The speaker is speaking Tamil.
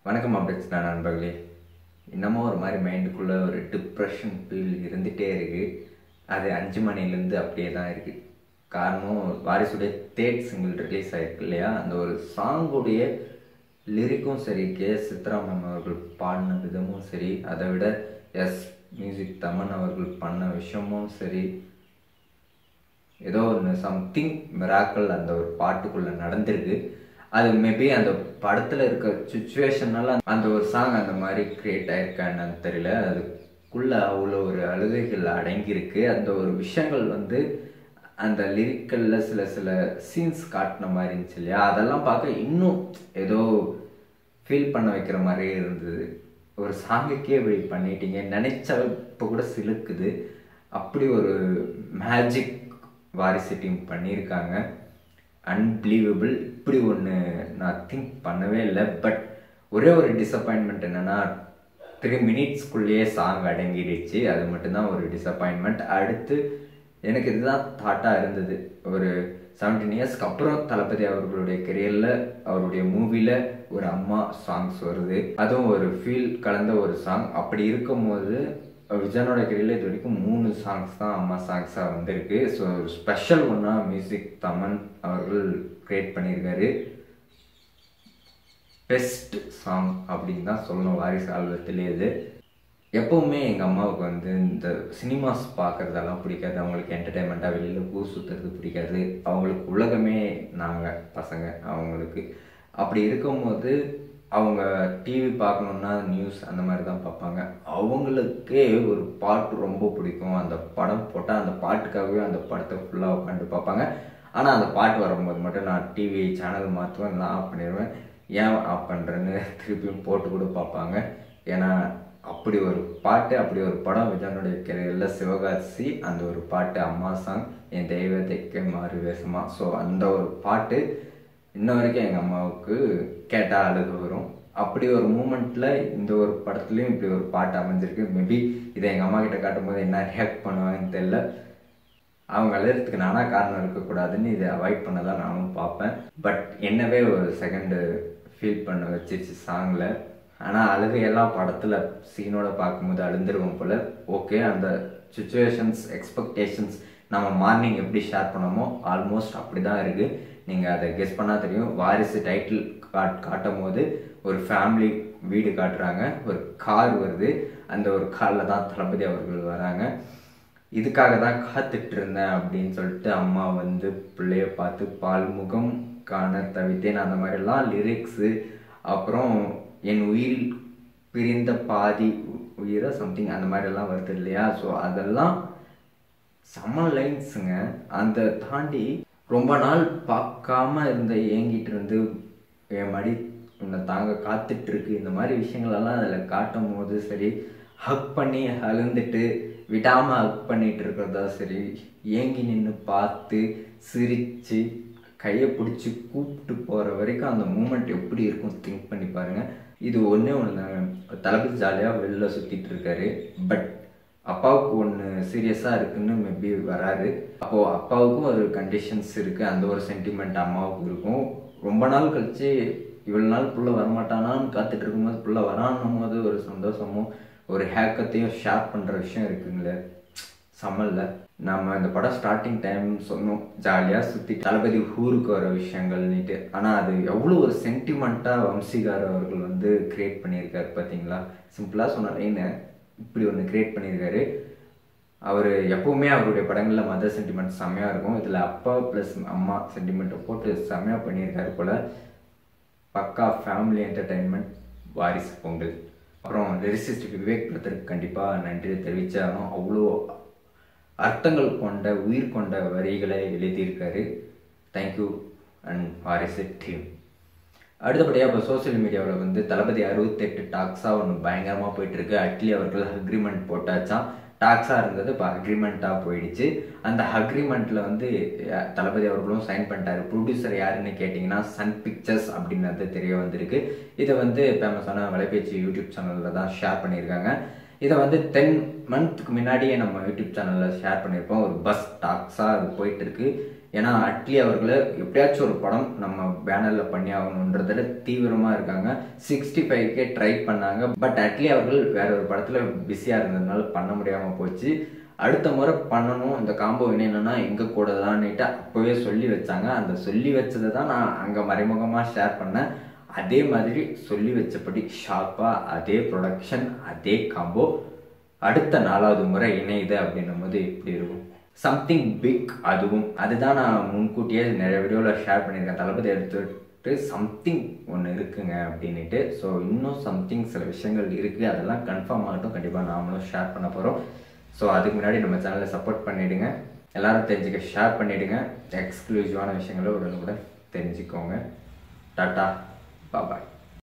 வணக்கம் அப்டேட்ஸ் நான் நண்பர்களே இன்னமும் ஒரு மாதிரி மைண்டுக்குள்ளே ஒரு டிப்ரெஷன் ஃபீல் இருந்துகிட்டே இருக்குது அது அஞ்சு மணிலேருந்து அப்படியே தான் இருக்குது காரணம் வாரிசுடைய தேர்ட் சிங்கிள் ரிலீஸ் ஆயிருக்கு இல்லையா அந்த ஒரு சாங்குடைய லிரிக்கும் சரி கே சித்ராமன் அவர்கள் பாடின விதமும் சரி அதை விட எஸ் மியூசிக் தமன் அவர்கள் பண்ண விஷயமும் சரி ஏதோ ஒன்று சம்திங் மிராக்கள் அந்த ஒரு பாட்டுக்குள்ளே நடந்திருக்கு அது மேபி அந்த படத்தில் இருக்க சுச்சுவேஷனால அந்த ஒரு சாங் அந்த மாதிரி கிரியேட் ஆயிருக்கான்னு தெரியல அதுக்குள்ள அவ்வளோ ஒரு அழுகைகள் அடங்கியிருக்கு அந்த ஒரு விஷயங்கள் வந்து அந்த லிரிக்கல்ல சில சில சீன்ஸ் காட்டின மாதிரி இருந்துச்சு இல்லையா அதெல்லாம் பார்க்க இன்னும் ஏதோ ஃபீல் பண்ண வைக்கிற மாதிரியே இருந்தது ஒரு சாங்குக்கே இப்படி பண்ணிட்டீங்க நினைச்ச இப்போ கூட சிலுக்குது அப்படி ஒரு மேஜிக் வாரிசு டீம் பண்ணியிருக்காங்க அன்பிலீவபிள் இப்படி ஒன்று நான் திங்க் பண்ணவே இல்லை பட் ஒரே ஒரு டிசப்பாயின்மெண்ட் என்னென்னா த்ரீ மினிட்ஸ்க்குள்ளேயே சாங் அடங்கிடுச்சு அது மட்டும்தான் ஒரு டிசப்பாயின்மெண்ட் அடுத்து எனக்கு இதுதான் தாட்டாக இருந்தது ஒரு செவன்டீன் இயர்ஸ்க்கு அப்புறம் தளபதி அவர்களுடைய கெரியரில் அவருடைய மூவியில் ஒரு அம்மா சாங்ஸ் வருது அதுவும் ஒரு ஃபீல் கலந்த ஒரு சாங் அப்படி இருக்கும்போது விஜயனோட கெரியரில் இது வரைக்கும் மூணு சாங்ஸ் தான் அம்மா சாங்ஸாக வந்திருக்கு ஸோ ஒரு ஸ்பெஷல் ஒன்றா மியூசிக் தமன் அவர்கள் க்ரியேட் பண்ணியிருக்காரு பெஸ்ட் சாங் அப்படின்னு தான் சொல்லணும் வாரிசு ஆல்பத்திலே இது எப்போவுமே எங்கள் அம்மாவுக்கு வந்து இந்த சினிமாஸ் பார்க்குறதெல்லாம் பிடிக்காது அவங்களுக்கு என்டர்டைன்மெண்ட்டாக வெளியில் ஊர் சுற்றுறது பிடிக்காது அவங்களுக்கு உலகமே நாங்கள் பசங்க அவங்களுக்கு அப்படி இருக்கும்போது அவங்க டிவி பார்க்கணுன்னா நியூஸ் அந்த மாதிரி தான் பார்ப்பாங்க அவங்களுக்கே ஒரு பாட்டு ரொம்ப பிடிக்கும் அந்த படம் போட்டால் அந்த பாட்டுக்காகவே அந்த படத்தை ஃபுல்லாக உட்காந்து பார்ப்பாங்க ஆனால் அந்த பாட்டு வரும்போது மட்டும் நான் டிவி சேனல் மாற்றுவேன் இல்லை ஆஃப் பண்ணிடுவேன் ஏன் ஆஃப் பண்ணுறேன்னு திருப்பியும் போட்டு கூட பார்ப்பாங்க ஏன்னா அப்படி ஒரு பாட்டு அப்படி ஒரு படம் விஜயனுடைய கெரியரில் சிவகாசி அந்த ஒரு பாட்டு அம்மா சாங் என் தெய்வத்தைக்கு மாறு வேஷமா ஸோ அந்த ஒரு பாட்டு இன்ன வரைக்கும் எங்கள் அம்மாவுக்கு கேட்டால் அழுகு வரும் அப்படி ஒரு மூமெண்ட்டில் இந்த ஒரு படத்துலையும் இப்படி ஒரு பாட்டு அமைஞ்சிருக்கு மேபி இதை எங்கள் அம்மா கிட்ட காட்டும் போது என்ன ரியாக்ட் பண்ணுவாங்கன்னு தெரியல அவங்க அழுகிறதுக்கு நானா காரணம் இருக்கக்கூடாதுன்னு இதை அவாய்ட் பண்ண தான் நானும் பார்ப்பேன் பட் என்னவே ஒரு செகண்டு ஃபீல் பண்ண வச்சிருச்சு சாங்கில் ஆனால் அழுகையெல்லாம் படத்தில் சீனோட பார்க்கும்போது அழுந்துருவோம் போல் ஓகே அந்த சுச்சுவேஷன்ஸ் எக்ஸ்பெக்டேஷன்ஸ் நம்ம மார்னிங் எப்படி ஷேர் பண்ணோமோ ஆல்மோஸ்ட் அப்படி தான் இருக்குது நீங்கள் அதை கெஸ் பண்ணால் தெரியும் வாரிசு டைட்டில் காட் காட்டும் போது ஒரு ஃபேமிலி வீடு காட்டுறாங்க ஒரு கார் வருது அந்த ஒரு காரில் தான் தளபதி அவர்கள் வராங்க இதுக்காக தான் காத்துட்டு இருந்தேன் அப்படின்னு சொல்லிட்டு அம்மா வந்து பிள்ளைய பார்த்து பால்முகம் காண தவித்தேன் அந்த மாதிரிலாம் லிரிக்ஸு அப்புறம் என் உயிரில் பிரிந்த பாதி உயிரை சம்திங் அந்த மாதிரிலாம் வருது இல்லையா ஸோ அதெல்லாம் செம்ம லைன்ஸுங்க அந்த தாண்டி ரொம்ப நாள் பார்க்காம இருந்த ஏங்கிட்டு இருந்து என் மடி உன்னை தாங்க காத்துட்டு இருக்கு இந்த மாதிரி விஷயங்களெல்லாம் அதில் காட்டும் போது சரி ஹக் பண்ணி அழுந்துட்டு விடாமல் ஹக் பண்ணிட்டு இருக்கிறதா சரி ஏங்கி நின்று பார்த்து சிரித்து கையை பிடிச்சி கூப்பிட்டு போகிற வரைக்கும் அந்த மூமெண்ட் எப்படி இருக்கும் திங்க் பண்ணி பாருங்கள் இது ஒன்றே ஒன்று தாங்க தளபதி ஜாலியாக வெளில சுற்றிட்டு இருக்காரு பட் அப்பாவுக்கு ஒன்று சீரியஸாக இருக்குன்னு மேபி வராரு அப்போது அப்பாவுக்கும் ஒரு கண்டிஷன்ஸ் இருக்குது அந்த ஒரு சென்டிமெண்ட் அம்மாவுக்கு இருக்கும் ரொம்ப நாள் கழித்து இவ்வளோ நாள் புள்ள வரமாட்டானான்னு காத்துட்டு இருக்கும்போது புள்ள வரான்னும் போது ஒரு சந்தோஷமும் ஒரு ஹேக்கத்தையும் ஷேர் பண்ணுற விஷயம் இருக்குங்களே சமல்ல நம்ம இந்த படம் ஸ்டார்டிங் டைம் சொன்னோம் ஜாலியாக சுற்றி தளபதி ஊருக்கு வர விஷயங்கள்னுட்டு ஆனால் அது எவ்வளோ ஒரு சென்டிமெண்ட்டாக வம்சிகார் அவர்கள் வந்து கிரியேட் பண்ணியிருக்காரு பார்த்தீங்களா சிம்பிளாக சொன்னாலேன்னு இப்படி ஒன்று கிரியேட் பண்ணியிருக்காரு அவர் எப்பவுமே அவருடைய படங்களில் மதர் சென்டிமெண்ட் செம்மையாக இருக்கும் இதில் அப்பா ப்ளஸ் அம்மா சென்டிமெண்ட்டை போட்டு செம்மையாக பண்ணியிருக்காரு போல் பக்கா ஃபேமிலி என்டர்டெயின்மெண்ட் வாரிசு பொங்கல் அப்புறம் லிரிசிஸ்ட் விவேக் பிரதருக்கு கண்டிப்பாக நன்றி தெரிவிச்சாலும் அவ்வளோ அர்த்தங்கள் கொண்ட உயிர் கொண்ட வரிகளை எழுதியிருக்காரு தேங்க்யூ அண்ட் வாரிசு டீம் அடுத்தபடியாக இப்போ சோசியல் மீடியாவில் வந்து தளபதி அறுபத்தெட்டு டாக்ஸாக ஒன்று பயங்கரமாக போயிட்டுருக்கு அட்லி அவர்கள் அக்ரிமெண்ட் போட்டாச்சான் டாக்ஸாக இருந்தது இப்போ அக்ரிமெண்ட்டாக போயிடுச்சு அந்த அக்ரிமெண்ட்டில் வந்து தளபதி அவர்களும் சைன் பண்ணிட்டாரு ப்ரொடியூசர் யாருன்னு கேட்டிங்கன்னா சன் பிக்சர்ஸ் அப்படின்றது தெரிய வந்திருக்கு இதை வந்து ஃபேமஸான வலைபேச்சு யூடியூப் சேனலில் தான் ஷேர் பண்ணியிருக்காங்க இதை வந்து டென் மந்த்துக்கு முன்னாடியே நம்ம யூடியூப் சேனலில் ஷேர் பண்ணியிருப்போம் ஒரு பஸ் டாக்ஸாக அது போயிட்டுருக்கு ஏன்னா அட்லி அவர்களை எப்படியாச்சும் ஒரு படம் நம்ம பேனரில் பண்ணி ஆகணுன்றதுல தீவிரமாக இருக்காங்க சிக்ஸ்டி ஃபைவ்க்கே ட்ரை பண்ணாங்க பட் அட்லி அவர்கள் வேற ஒரு படத்தில் பிஸியாக இருந்ததுனால பண்ண முடியாமல் போச்சு அடுத்த முறை பண்ணணும் இந்த காம்போ என்னன்னா எங்கள் கூட தான்னுட்டு அப்போவே சொல்லி வச்சாங்க அந்த சொல்லி வச்சதை தான் நான் அங்கே மறைமுகமாக ஷேர் பண்ணேன் அதே மாதிரி சொல்லி வச்சபடி ஷார்ப்பாக அதே ப்ரொடக்ஷன் அதே காம்போ அடுத்த நாலாவது முறை இணையுது அப்படின்னும் போது எப்படி இருக்கும் சம்திங் பிக் அதுவும் அதுதான் நான் முன்கூட்டியே நிறைய வீடியோவில் ஷேர் பண்ணியிருக்கேன் தளபதி எடுத்துட்டு சம்திங் ஒன்று இருக்குங்க அப்படின்ட்டு ஸோ இன்னும் சம்திங் சில விஷயங்கள் இருக்குது அதெல்லாம் கன்ஃபார்ம் ஆகட்டும் கண்டிப்பாக நாமளும் ஷேர் பண்ண போகிறோம் ஸோ அதுக்கு முன்னாடி நம்ம சேனலை சப்போர்ட் பண்ணிவிடுங்க எல்லாரும் தெரிஞ்சுக்க ஷேர் பண்ணிவிடுங்க எக்ஸ்க்ளூசிவான விஷயங்களை உடனுக்குடன் தெரிஞ்சுக்கோங்க டாட்டா பாபாய்